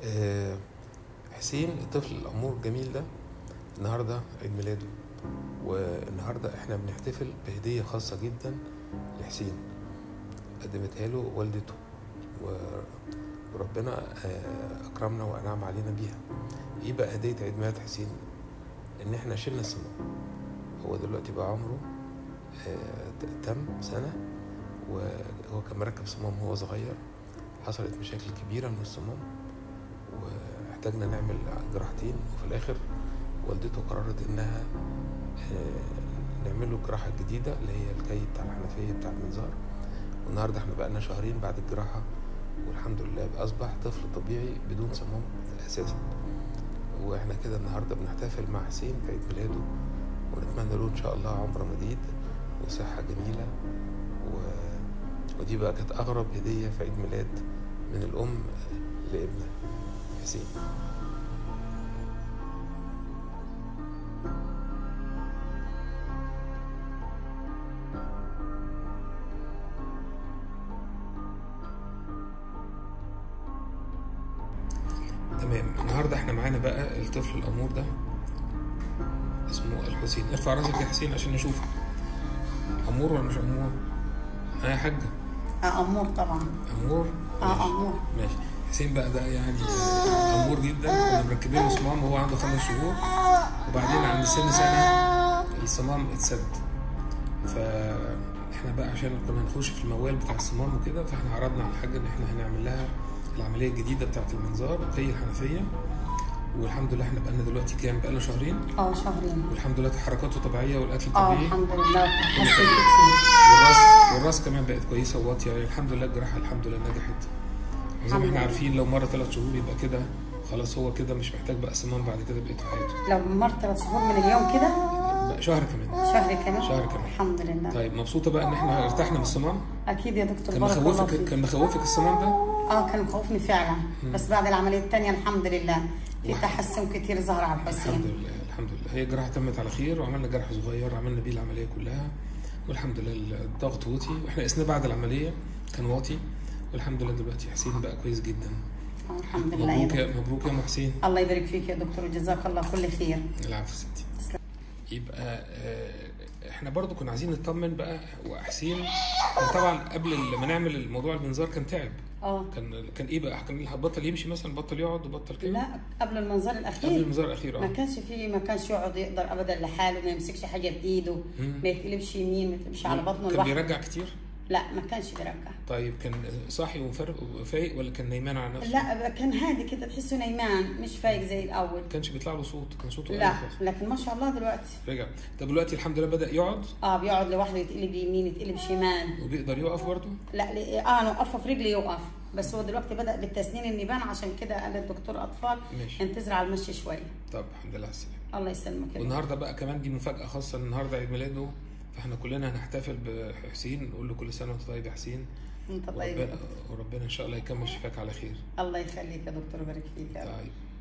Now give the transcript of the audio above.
آه، حسين الطفل الأمور الجميل ده النهاردة عيد ميلاده والنهاردة احنا بنحتفل بهدية خاصة جدا لحسين قدمتها له والدته و- وربنا آه، أكرمنا وأنعم علينا بيها إيه بقى هدية عيد ميلاد حسين؟ إن احنا شلنا الصمام هو دلوقتي بقى عمره آه، ت- تم سنة وهو كان مركب صمام وهو صغير حصلت مشاكل كبيرة من الصمام واحتاجنا نعمل جراحتين وفي الآخر والدته قررت إنها آه، نعمل له جراحة جديدة اللي هي الكي بتاع الحنفية بتاع المنظار والنهاردة احنا بقالنا شهرين بعد الجراحة والحمد لله بقى أصبح طفل طبيعي بدون صمام أساسا واحنا كده النهاردة بنحتفل مع حسين بعيد ميلاده ونتمنى له إن شاء الله عمر مديد وصحة جميلة و... ودي بقى كانت أغرب هدية في عيد ميلاد من الأم لابنها حسين تمام النهارده احنا معانا بقى الطفل الأمور ده اسمه الحسين ارفع راسك يا حسين عشان نشوفك أمور ولا مش أمور؟ ها يا حاجة اه امور طبعا أمور؟ اه ماشي. امور ماشي حسين بقى ده يعني أمور جدا كنا مركبين له صمام وهو عنده خمس شهور وبعدين عند سن سنة الصمام اتسد فاحنا بقى عشان كنا هنخش في الموال بتاع الصمام وكده فاحنا عرضنا على الحاجة ان احنا هنعمل لها العملية الجديدة بتاعت المنظار وهي الحنفية والحمد لله احنا بقالنا دلوقتي كام بقالنا شهرين اه شهرين والحمد لله حركاته طبيعية والاكل اه طبيعي الحمد لله حسيت كتير والراس والراس كمان بقت كويسه وواطيه يعني الحمد لله الجراحه الحمد لله نجحت وزي ما الحمد احنا لله. عارفين لو مره ثلاث شهور يبقى كده خلاص هو كده مش محتاج بقى صمام بعد كده بقيت في حياته لو مر ثلاث شهور من اليوم كده بقى شهر كمان شهر كمان شهر كمان. الحمد لله طيب مبسوطه بقى ان احنا ارتحنا من الصمام اكيد يا دكتور كان بارك الله مخوفك فيك كان مخوفك الصمام ده اه كان مخوفني فعلا بس بعد العمليه الثانيه الحمد لله في واحد. تحسن كتير ظهر على الحمد الحسين لله الحمد لله هي الجراحه تمت على خير وعملنا جرح صغير عملنا بيه العمليه كلها والحمد لله الضغط وطي واحنا قسنا بعد العمليه كان واطي والحمد لله دلوقتي حسين بقى كويس جدا آه الحمد لله يا مبروك دكتور يا مبروك يا ام حسين الله يبارك فيك يا دكتور وجزاك الله كل خير العفو ستي تسلم. يبقى آه، احنا برضو كنا عايزين نطمن بقى وحسين كان طبعا قبل ما نعمل الموضوع المنظار كان تعب اه كان كان ايه بقى كان بطل يمشي مثلا بطل يقعد وبطل كده لا قبل المنظر قبل الاخير المنظار الاخير ما اه كانش فيه ما كانش يقعد يقدر ابدا لحاله ما يمسكش حاجه بايده مم. ما يتقلبش يمين ما يتقلبش على بطنه كان لوحده بيرجع كتير لا ما كانش بيرجع طيب كان صاحي ومفرق وفايق ولا كان نايمان على نفسه؟ لا كان هادي كده تحسه نايمان مش فايق زي الاول ما كانش بيطلع له صوت كان صوته لا قليل خالص. لكن ما شاء الله دلوقتي رجع طب دلوقتي الحمد لله بدا يقعد اه بيقعد لوحده يتقلب يمين يتقلب شمال وبيقدر يقف برضه لا ل- اه نوقفه في رجلي يوقف بس هو دلوقتي بدا بالتسنين النيبان عشان كده قال الدكتور اطفال ماشي انتظر على المشي شويه طب الحمد لله على السلامه الله يسلمك يا والنهارده بقى كمان دي مفاجأة خاصة إن النهارده عيد ميلاده فاحنا كلنا هنحتفل بحسين نقول له كل سنة وأنت طيب يا حسين دكتور. انت طيب وربنا, وربنا إن شاء الله يكمل شفاك على خير الله يخليك يا دكتور ويبارك فيك يا رب طيب